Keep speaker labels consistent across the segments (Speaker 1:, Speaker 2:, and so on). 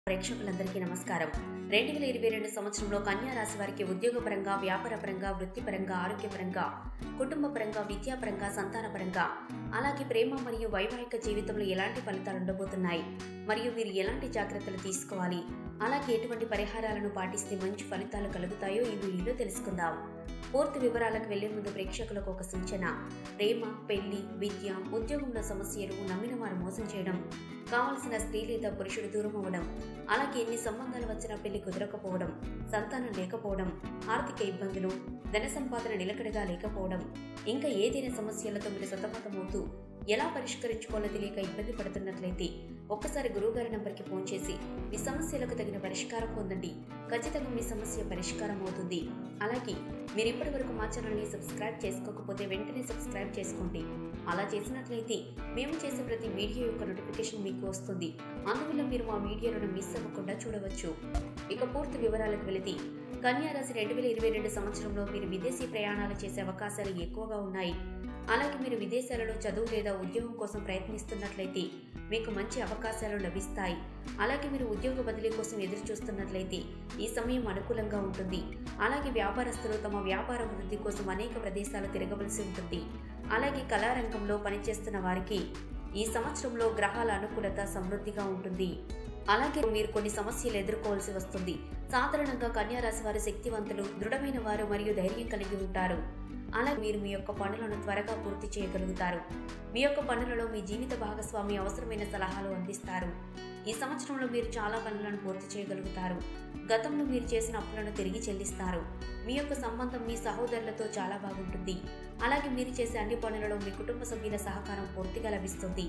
Speaker 1: ప్రేక్షకులందరికీ నమస్కారం రెండు వేల ఇరవై రెండు సంవత్సరంలో కన్యా రాశి వారికి ఉద్యోగపరంగా వ్యాపారపరంగా వృత్తిపరంగా ఆరోగ్యపరంగా కుటుంబపరంగా విద్యాపరంగా సంతానపరంగా అలాగే ప్రేమ మరియు వైవాహిక జీవితంలో ఎలాంటి ఫలితాలు ఉండబోతున్నాయి మరియు మీరు ఎలాంటి జాగ్రత్తలు తీసుకోవాలి అలాగే ఎటువంటి పరిహారాలను పాటిస్తే మంచి ఫలితాలు కలుగుతాయో ఈ వీడియోలో తెలుసుకుందాం పూర్తి వివరాలకు వెళ్లే ముందు ప్రేక్షకులకు ఒక సూచన ప్రేమ పెళ్లి విద్య ఉద్యోగంలో సమస్యలు నమ్మిన వారు మోసం చేయడం కావలసిన స్త్రీ లేదా పురుషుడు దూరం అవ్వడం అలాగే ఎన్ని సంబంధాలు వచ్చినా పెళ్లి కుదరకపోవడం సంతానం లేకపోవడం ఆర్థిక ఇబ్బందులు ధన సంపాదన నిలకడగా లేకపోవడం ఇంకా ఏదైనా సమస్యలతో మీరు సతమతమవుతూ ఎలా పరిష్కరించుకోవాలో తెలియక ఇబ్బంది పడుతున్నట్లయితే ఒక్కసారి గురువుగారి నంబర్కి ఫోన్ చేసి మీ సమస్యలకు తగిన పరిష్కారం పొందండి ఖచ్చితంగా మీ సమస్య పరిష్కారం అవుతుంది అలాగే మీరు ఇప్పటి వరకు మా ఛానల్ని సబ్స్క్రైబ్ చేసుకోకపోతే వెంటనే సబ్స్క్రైబ్ చేసుకోండి అలా చేసినట్లయితే మేము చేసే ప్రతి వీడియో యొక్క నోటిఫికేషన్ మీకు వస్తుంది అందువల్ల మీరు మా వీడియోలను మిస్ అవ్వకుండా చూడవచ్చు ఇక పూర్తి వివరాలకు వెళితే కన్యా రాశి రెండు వేల ఇరవై రెండు సంవత్సరంలో మీరు విదేశీ ప్రయాణాలు చేసే అవకాశాలు ఎక్కువగా ఉన్నాయి అలాగే మీరు విదేశాలలో చదువు లేదా ఉద్యోగం కోసం ప్రయత్నిస్తున్నట్లయితే మీకు మంచి అవకాశాలు లభిస్తాయి అలాగే మీరు ఉద్యోగ బదిలీ కోసం ఎదురు చూస్తున్నట్లయితే ఈ సమయం అనుకూలంగా ఉంటుంది అలాగే వ్యాపారస్తులు తమ వ్యాపార వృద్ధి కోసం అనేక ప్రదేశాలు తిరగవలసి ఉంటుంది అలాగే కళారంగంలో పనిచేస్తున్న వారికి ఈ సంవత్సరంలో గ్రహాల అనుకూలత సమృద్ధిగా ఉంటుంది అలాగే మీరు కొన్ని సమస్యలు ఎదుర్కోవాల్సి వస్తుంది సాధారణంగా కన్యా రాశి వారు శక్తివంతులు దృఢమైన వారు మరియు ధైర్యం కలిగి ఉంటారు అలాగే మీరు మీ యొక్క పనులను త్వరగా పూర్తి చేయగలుగుతారు మీ యొక్క పనులలో మీ జీవిత భాగస్వామి అవసరమైన సలహాలు అందిస్తారు ఈ సంవత్సరంలో మీరు చాలా పనులను పూర్తి చేయగలుగుతారు గతంలో మీరు చేసిన అప్పులను తిరిగి చెల్లిస్తారు మీ యొక్క సంబంధం మీ సహోదరులతో చాలా బాగుంటుంది అలాగే మీరు చేసే అన్ని పనులలో మీ కుటుంబ సభ్యుల సహకారం పూర్తిగా లభిస్తుంది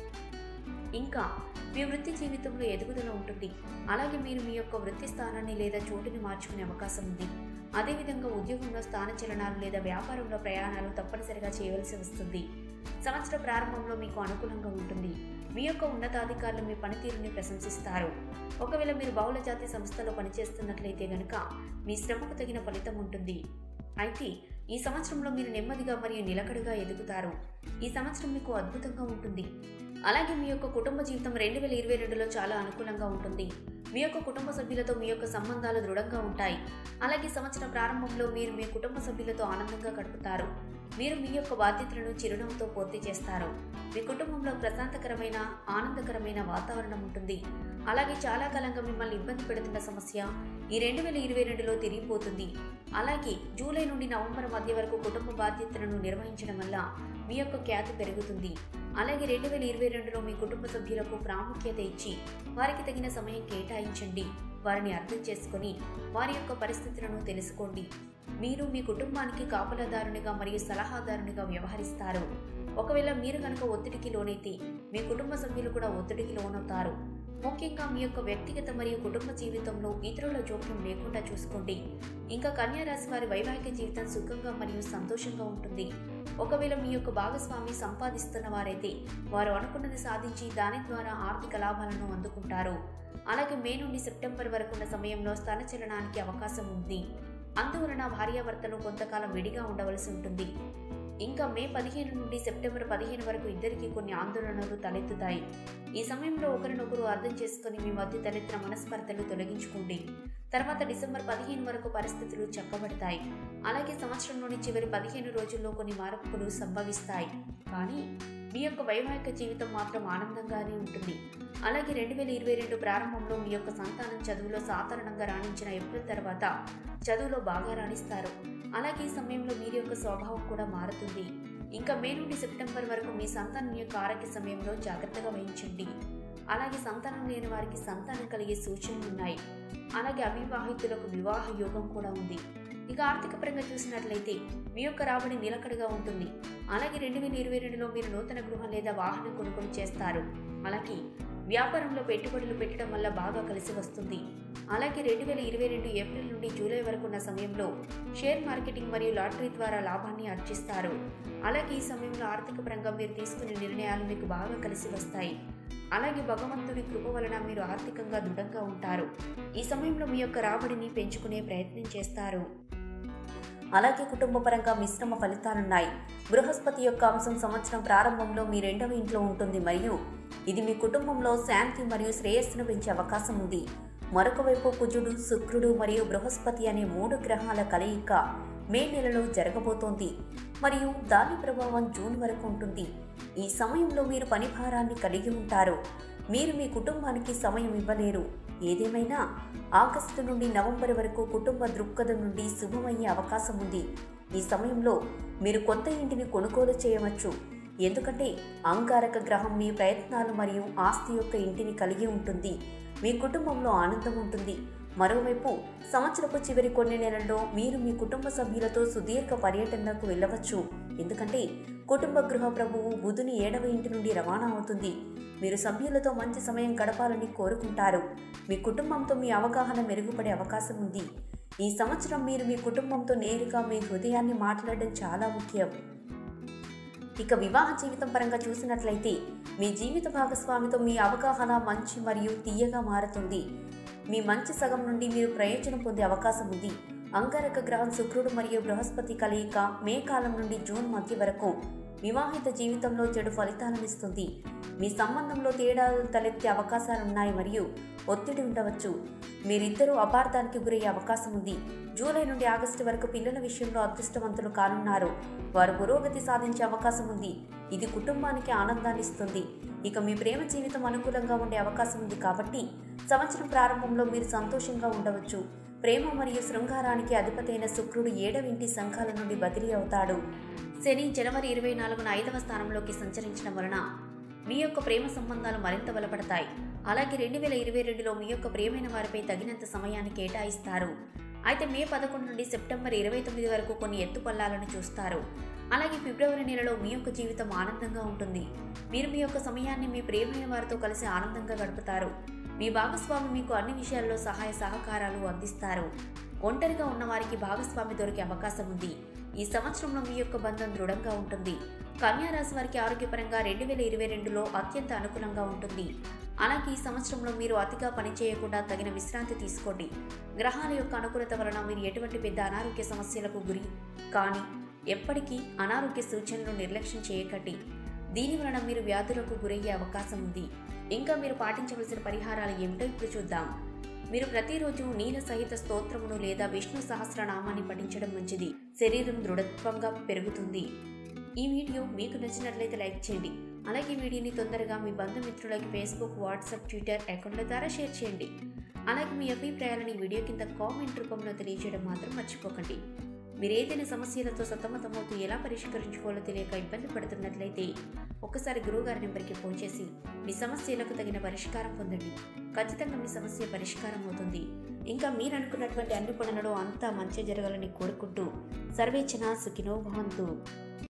Speaker 1: ఇంకా మీ వృత్తి జీవితంలో ఎదుగుదల ఉంటుంది అలాగే మీరు మీ యొక్క వృత్తి స్థానాన్ని లేదా చోటుని మార్చుకునే అవకాశం ఉంది అదేవిధంగా ఉద్యోగంలో స్థాన చలనాలు లేదా వ్యాపారంలో ప్రయాణాలు తప్పనిసరిగా చేయవలసి వస్తుంది సంవత్సర ప్రారంభంలో మీకు అనుకూలంగా ఉంటుంది మీ యొక్క ఉన్నతాధికారులు మీ పనితీరుని ప్రశంసిస్తారు ఒకవేళ మీరు బహుళ జాతి సంస్థలో పనిచేస్తున్నట్లయితే గనుక మీ శ్రమకు తగిన ఫలితం ఉంటుంది అయితే ఈ సంవత్సరంలో మీరు నెమ్మదిగా మరియు నిలకడగా ఎదుగుతారు ఈ సంవత్సరం మీకు అద్భుతంగా ఉంటుంది అలాగే మీ యొక్క కుటుంబ జీవితం రెండు వేల ఇరవై రెండులో చాలా అనుకూలంగా ఉంటుంది మీ యొక్క కుటుంబ సభ్యులతో మీ యొక్క సంబంధాలు దృఢంగా ఉంటాయి అలాగే సంవత్సరం ప్రారంభంలో మీరు మీ కుటుంబ సభ్యులతో ఆనందంగా గడుపుతారు మీరు మీ యొక్క బాధ్యతలను చిరునవ్వుతో పూర్తి చేస్తారు మీ కుటుంబంలో ప్రశాంతకరమైన ఆనందకరమైన వాతావరణం ఉంటుంది అలాగే చాలా కాలంగా మిమ్మల్ని ఇబ్బంది పెడుతున్న సమస్య ఈ రెండు వేల ఇరవై రెండులో తిరిగిపోతుంది అలాగే జూలై నుండి నవంబర్ మధ్య వరకు కుటుంబ బాధ్యతలను నిర్వహించడం వల్ల మీ యొక్క ఖ్యాతి పెరుగుతుంది అలాగే రెండు వేల ఇరవై రెండులో మీ కుటుంబ సభ్యులకు ప్రాముఖ్యత ఇచ్చి వారికి తగిన సమయం కేటాయించండి వారిని అర్థం చేసుకొని వారి యొక్క పరిస్థితులను తెలుసుకోండి మీరు మీ కుటుంబానికి కాపలాదారునిగా మరియు సలహాదారునిగా వ్యవహరిస్తారు ఒకవేళ మీరు కనుక ఒత్తిడికి లోనైతే మీ కుటుంబ సభ్యులు కూడా ఒత్తిడికి లోనవుతారు ముఖ్యంగా మీ యొక్క వ్యక్తిగత మరియు కుటుంబ జీవితంలో ఇతరుల జోక్యం లేకుండా చూసుకోండి ఇంకా కన్యా రాశి వారి వైవాహిక జీవితం సుఖంగా మరియు సంతోషంగా ఉంటుంది ఒకవేళ మీ యొక్క భాగస్వామి సంపాదిస్తున్న వారైతే వారు అనుకున్నది సాధించి దాని ద్వారా ఆర్థిక లాభాలను అందుకుంటారు అలాగే మే నుండి సెప్టెంబర్ వరకు ఉన్న సమయంలో స్థానచలనానికి అవకాశం ఉంది అందువలన భార్యాభర్తలు కొంతకాలం విడిగా ఉండవలసి ఉంటుంది ఇంకా మే పదిహేను నుండి సెప్టెంబర్ పదిహేను వరకు ఇద్దరికి కొన్ని ఆందోళనలు తలెత్తుతాయి ఈ సమయంలో ఒకరినొకరు అర్థం చేసుకుని మీ మధ్య తలెత్తిన మనస్పర్ధలు తొలగించుకోండి తర్వాత డిసెంబర్ పదిహేను వరకు పరిస్థితులు చక్కబడతాయి అలాగే సంవత్సరంలోని చివరి పదిహేను రోజుల్లో కొన్ని మార్పులు సంభవిస్తాయి కానీ మీ యొక్క వైవాహిక జీవితం మాత్రం ఆనందంగానే ఉంటుంది అలాగే రెండు వేల ఇరవై రెండు ప్రారంభంలో మీ యొక్క సంతానం చదువులో సాధారణంగా రాణించిన ఏప్రిల్ తర్వాత చదువులో బాగా రాణిస్తారు అలాగే ఈ సమయంలో మీరి యొక్క స్వభావం కూడా మారుతుంది ఇంకా మే నుండి సెప్టెంబర్ వరకు మీ సంతానం యొక్క ఆరోగ్య సమయంలో జాగ్రత్తగా వహించండి అలాగే సంతానం లేని వారికి సంతానం కలిగే సూచనలు ఉన్నాయి అలాగే అవివాహితులకు వివాహ యోగం కూడా ఉంది ఇక ఆర్థిక పరంగా చూసినట్లయితే మీ యొక్క రాబడి నిలకడగా ఉంటుంది అలాగే రెండు వేల ఇరవై రెండులో మీరు నూతన గృహం లేదా వాహనం కొనుగోలు చేస్తారు అలాగే వ్యాపారంలో పెట్టుబడులు పెట్టడం వల్ల బాగా కలిసి వస్తుంది అలాగే రెండు వేల ఇరవై రెండు ఏప్రిల్ నుండి జూలై వరకు ఉన్న సమయంలో షేర్ మార్కెటింగ్ మరియు లాటరీ ద్వారా లాభాన్ని ఆర్జిస్తారు అలాగే ఈ సమయంలో ఆర్థిక పరంగా మీరు తీసుకునే నిర్ణయాలు మీకు బాగా కలిసి వస్తాయి అలాగే భగవంతుడి కృప వలన మీరు ఆర్థికంగా దృఢంగా ఉంటారు ఈ సమయంలో మీ యొక్క రాబడిని పెంచుకునే ప్రయత్నం చేస్తారు అలాగే కుటుంబపరంగా మిశ్రమ ఫలితాలున్నాయి బృహస్పతి యొక్క అంశం సంవత్సరం ప్రారంభంలో మీ రెండవ ఇంట్లో ఉంటుంది మరియు ఇది మీ కుటుంబంలో శాంతి మరియు శ్రేయస్సును పెంచే అవకాశం ఉంది మరొక వైపు కుజుడు శుక్రుడు మరియు బృహస్పతి అనే మూడు గ్రహాల కలయిక మే నెలలో జరగబోతోంది మరియు దాని ప్రభావం జూన్ వరకు ఉంటుంది ఈ సమయంలో మీరు పని భారాన్ని కలిగి ఉంటారు మీరు మీ కుటుంబానికి సమయం ఇవ్వలేరు ఏదేమైనా ఆగస్టు నుండి నవంబర్ వరకు కుటుంబ దృక్పథం నుండి శుభమయ్యే అవకాశం ఉంది ఈ సమయంలో మీరు కొత్త ఇంటిని కొనుగోలు చేయవచ్చు ఎందుకంటే అంగారక గ్రహం మీ ప్రయత్నాలు మరియు ఆస్తి యొక్క ఇంటిని కలిగి ఉంటుంది మీ కుటుంబంలో ఆనందం ఉంటుంది మరోవైపు సంవత్సరపు చివరి కొన్ని నెలల్లో మీరు మీ కుటుంబ సభ్యులతో సుదీర్ఘ పర్యటనకు వెళ్ళవచ్చు ఎందుకంటే కుటుంబ గృహ ప్రభువు బుధుని ఏడవ ఇంటి నుండి రవాణా అవుతుంది మీరు సభ్యులతో మంచి సమయం గడపాలని కోరుకుంటారు మీ కుటుంబంతో మీ అవగాహన మెరుగుపడే అవకాశం ఉంది ఈ సంవత్సరం మీరు మీ కుటుంబంతో నేరుగా మీ హృదయాన్ని మాట్లాడడం చాలా ముఖ్యం ఇక వివాహ జీవితం పరంగా చూసినట్లయితే మీ జీవిత భాగస్వామితో మీ అవగాహన మంచి మరియు తీయగా మారుతుంది మీ మంచి సగం నుండి మీరు ప్రయోజనం పొందే అవకాశం ఉంది అంగారక గ్రహం శుక్రుడు మరియు బృహస్పతి కలయిక మే కాలం నుండి జూన్ మధ్య వరకు వివాహిత జీవితంలో చెడు ఫలితాలను ఇస్తుంది మీ సంబంధంలో తేడాలు తలెత్తే అవకాశాలున్నాయి మరియు ఒత్తిడి ఉండవచ్చు మీరిద్దరూ అపార్థానికి గురయ్యే అవకాశం ఉంది జూలై నుండి ఆగస్టు వరకు పిల్లల విషయంలో అదృష్టవంతులు కానున్నారు వారు పురోగతి సాధించే అవకాశం ఉంది ఇది కుటుంబానికి ఆనందాన్ని ఇస్తుంది ఇక మీ ప్రేమ జీవితం అనుకూలంగా ఉండే అవకాశం ఉంది కాబట్టి సంవత్సరం ప్రారంభంలో మీరు సంతోషంగా ఉండవచ్చు ప్రేమ మరియు శృంగారానికి అధిపతైన శుక్రుడు ఏడవింటి సంఘాల నుండి బదిలీ అవుతాడు శని జనవరి ఇరవై నాలుగున ఐదవ స్థానంలోకి సంచరించడం వలన మీ యొక్క ప్రేమ సంబంధాలు మరింత బలపడతాయి అలాగే రెండు వేల ఇరవై రెండులో మీ యొక్క ప్రియమైన వారిపై తగినంత సమయాన్ని కేటాయిస్తారు అయితే మే పదకొండు నుండి సెప్టెంబర్ ఇరవై తొమ్మిది వరకు కొన్ని ఎత్తుపల్లాలను చూస్తారు అలాగే ఫిబ్రవరి నెలలో మీ యొక్క జీవితం ఆనందంగా ఉంటుంది మీరు మీ యొక్క సమయాన్ని మీ ప్రియమైన వారితో కలిసి ఆనందంగా గడుపుతారు మీ భాగస్వామి మీకు అన్ని విషయాల్లో సహాయ సహకారాలు అందిస్తారు ఒంటరిగా ఉన్న వారికి భాగస్వామి దొరికే అవకాశం ఉంది ఈ సంవత్సరంలో మీ యొక్క బంధం దృఢంగా ఉంటుంది కన్యా రాశి వారికి ఆరోగ్యపరంగా రెండు వేల ఇరవై రెండులో అత్యంత అనుకూలంగా ఉంటుంది అలాగే ఈ సంవత్సరంలో మీరు అతిగా పని చేయకుండా తగిన విశ్రాంతి తీసుకోండి గ్రహాల యొక్క అనుకూలత వలన మీరు ఎటువంటి పెద్ద అనారోగ్య సమస్యలకు గురి కానీ ఎప్పటికీ అనారోగ్య సూచనలు నిర్లక్ష్యం చేయకండి దీని వలన మీరు వ్యాధులకు గురయ్యే అవకాశం ఉంది ఇంకా మీరు పాటించవలసిన పరిహారాలు ఏమిటో ఇప్పుడు చూద్దాం మీరు ప్రతిరోజు నీల సహిత స్తోత్రమును లేదా విష్ణు సహస్రనామాన్ని పఠించడం మంచిది శరీరం దృఢత్వంగా పెరుగుతుంది ఈ వీడియో మీకు నచ్చినట్లయితే లైక్ చేయండి అలాగే ఈ వీడియోని తొందరగా మీ బంధుమిత్రులకి ఫేస్బుక్ వాట్సాప్ ట్విట్టర్ అకౌంట్ల ద్వారా షేర్ చేయండి అలాగే మీ అభిప్రాయాలని వీడియో కింద కామెంట్ రూపంలో తెలియజేయడం మాత్రం మర్చిపోకండి మీరు ఏదైనా సమస్యలతో సతమతమవుతూ ఎలా పరిష్కరించుకోవాలో తెలియక ఇబ్బంది పడుతున్నట్లయితే ఒక్కసారి గురువుగారి నెంబర్కి ఫోన్ చేసి మీ సమస్యలకు తగిన పరిష్కారం పొందండి ఖచ్చితంగా మీ సమస్య పరిష్కారం అవుతుంది ఇంకా మీరు అనుకున్నటువంటి అన్ని పనులలో అంతా మంచి జరగాలని కోరుకుంటూ సర్వేచన సుఖినో భవంతు